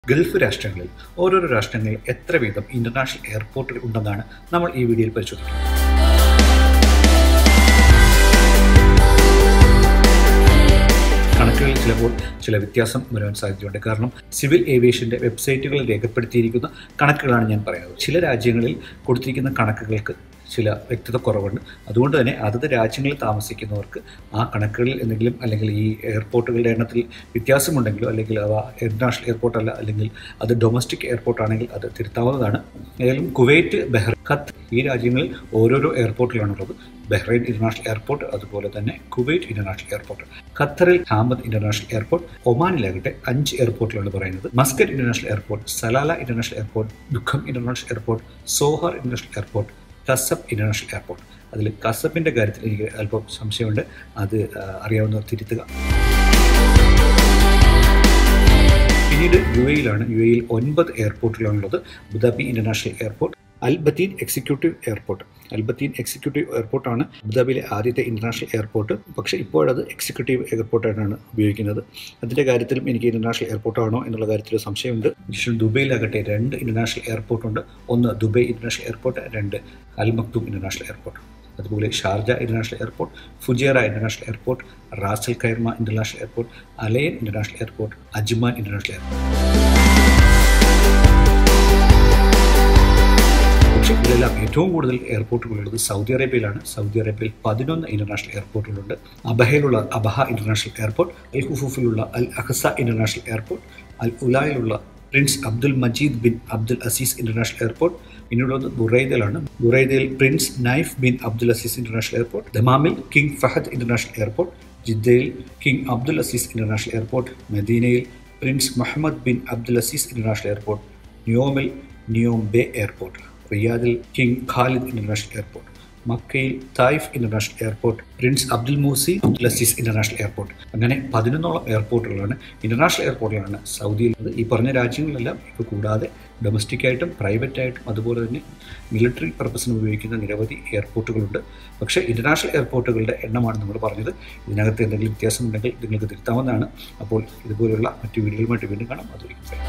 Gulf രാഷ്ട്രങ്ങളിൽ ഓരോരോ രാഷ്ട്രങ്ങളിൽ എത്ര വീതം ഇന്റർനാഷണൽ എയർപോർട്ടുകൾ ഉണ്ടെന്നാണ് നമ്മൾ ഈ വീഡിയോയിൽ പരിശോധിക്കുന്നത് കണക്കുകളിൽ ചിലപ്പോൾ ചില വ്യത്യാസം വരാൻ സാധ്യതയുണ്ട് കാരണം സിവിൽ ഏവിയേഷന്റെ വെബ്സൈറ്റുകളിൽ രേഖപ്പെടുത്തിയിരിക്കുന്ന കണക്കുകളാണ് ഞാൻ പറയുന്നത് ചില രാജ്യങ്ങളിൽ കൊടുത്തിരിക്കുന്ന കണക്കുകൾക്ക് ചില വ്യക്തത കുറവുണ്ട് അതുകൊണ്ട് തന്നെ അതത് രാജ്യങ്ങളിൽ താമസിക്കുന്നവർക്ക് ആ കണക്കുകളിൽ എന്തെങ്കിലും അല്ലെങ്കിൽ ഈ എയർപോർട്ടുകളുടെ എണ്ണത്തിൽ വ്യത്യാസമുണ്ടെങ്കിലോ അല്ലെങ്കിൽ അവ ഇന്റർനാഷണൽ എയർപോർട്ട് അല്ല അല്ലെങ്കിൽ അത് ഡൊമസ്റ്റിക് എയർപോർട്ട് ആണെങ്കിൽ അത് തിരുത്താവുന്നതാണ് ഏതായാലും കുവൈറ്റ് ബഹ്റൈൻ ഖത്ത് ഈ രാജ്യങ്ങളിൽ ഓരോരോ എയർപോർട്ടിലാണുള്ളത് ബഹ്റൈൻ ഇന്റർനാഷണൽ എയർപോർട്ട് അതുപോലെ തന്നെ കുവൈറ്റ് ഇന്റർനാഷണൽ എയർപോർട്ട് ഖത്തറിൽ ഹാമദ് ഇന്റർനാഷണൽ എയർപോർട്ട് ഒമാനിലാകട്ടെ അഞ്ച് എയർപോർട്ടിലാണ് പറയുന്നത് Muscat international airport Salalah international airport Duqm international airport Sohar international airport Khasab international airport അതിൽ കസബിന്റെ കാര്യത്തിൽ എനിക്ക് അല്പം സംശയമുണ്ട് അത് അറിയാവുന്നവർ തിരുത്തുക പിന്നീട് യു എയിലാണ് യു എയിൽ ഒൻപത് എയർപോർട്ടുകളുള്ളത് Abu Dhabi international airport Al Bateen executive airport Al Bateen executive എയർപോർട്ടാണ് അബുദാബിയിലെ ആദ്യത്തെ ഇന്റർനാഷണൽ എയർപോർട്ട് പക്ഷേ ഇപ്പോഴത് എക്സിക്യൂട്ടീവ് എയർപോർട്ടായിട്ടാണ് ഉപയോഗിക്കുന്നത് അതിൻ്റെ കാര്യത്തിലും എനിക്ക് ഇന്റർനാഷണൽ എയർപോർട്ടാണോ എന്നുള്ള കാര്യത്തിൽ സംശയമുണ്ട് പക്ഷേ ദുബൈയിലാകട്ടെ രണ്ട് ഇന്റർനാഷണൽ എയർപോർട്ടുണ്ട് ഒന്ന് ദുബൈ ഇന്റർനാഷണൽ എയർപോർട്ട് രണ്ട് അൽ മക്തൂം ഇന്റർനാഷണൽ എയർപോർട്ട് അതുപോലെ Sharjah international airport Fujairah international airport Ras al Khaimah international airport Al Ain international airport Ajman international airport പക്ഷേ ഇതിലെല്ലാം ഏറ്റവും കൂടുതൽ എയർപോർട്ടുകളുള്ളത് സൗദി അറേബ്യയിലാണ് സൗദി അറേബ്യയിൽ പതിനൊന്ന് ഇന്റർനാഷണൽ എയർപോർട്ടുകളുണ്ട് അബഹയിലുള്ള അബഹ ഇന്റർനാഷണൽ എയർപോർട്ട് അൽ ഹുഫൂഫിലുള്ള Al Ahsa international airport Al ഉലായിലുള്ള Prince Abdul Majeed bin Abdul Aziz international airport പിന്നെയുള്ളത് ബുറൈദയിലാണ് ബുറൈദയിൽ Prince Naif bin Abdul Aziz international airport ദമാമിൽ കിങ് ഫഹദ് ഇന്റർനാഷണൽ എയർപോർട്ട് ജിദ്ദയിൽ King Abdul Aziz international airport മദീനയിൽ Prince Muhammad bin Abdul Aziz international airport ന്യോമിൽ Neom Bay airport റിയാദിൽ King Khalid international airport മക്കയിൽ Taif international airport Prince Abdul മൂസി Abdul Aziz international airport അങ്ങനെ പതിനൊന്നോളം എയർപോർട്ടുകളാണ് international എയർപോർട്ടുകളാണ് സൗദിയിൽ ഈ പറഞ്ഞ രാജ്യങ്ങളിലെല്ലാം ഇപ്പോൾ കൂടാതെ ഡൊമസ്റ്റിക് ആയിട്ടും പ്രൈവറ്റ് ആയിട്ടും അതുപോലെ തന്നെ മിലിറ്ററി പർപ്പസിന് ഉപയോഗിക്കുന്ന നിരവധി എയർപോർട്ടുകളുണ്ട് പക്ഷേ ഇന്റർനാഷണൽ എയർപോർട്ടുകളുടെ എണ്ണമാണ് നമ്മൾ പറഞ്ഞത് ഇതിനകത്ത് എന്തെങ്കിലും വ്യത്യാസമുണ്ടെങ്കിൽ നിങ്ങൾക്ക് തിരുത്താവുന്നതാണ് അപ്പോൾ ഇതുപോലുള്ള മറ്റു വീഡിയോകളുമായിട്ട് വീണ്ടും കാണാം അതുവരെയും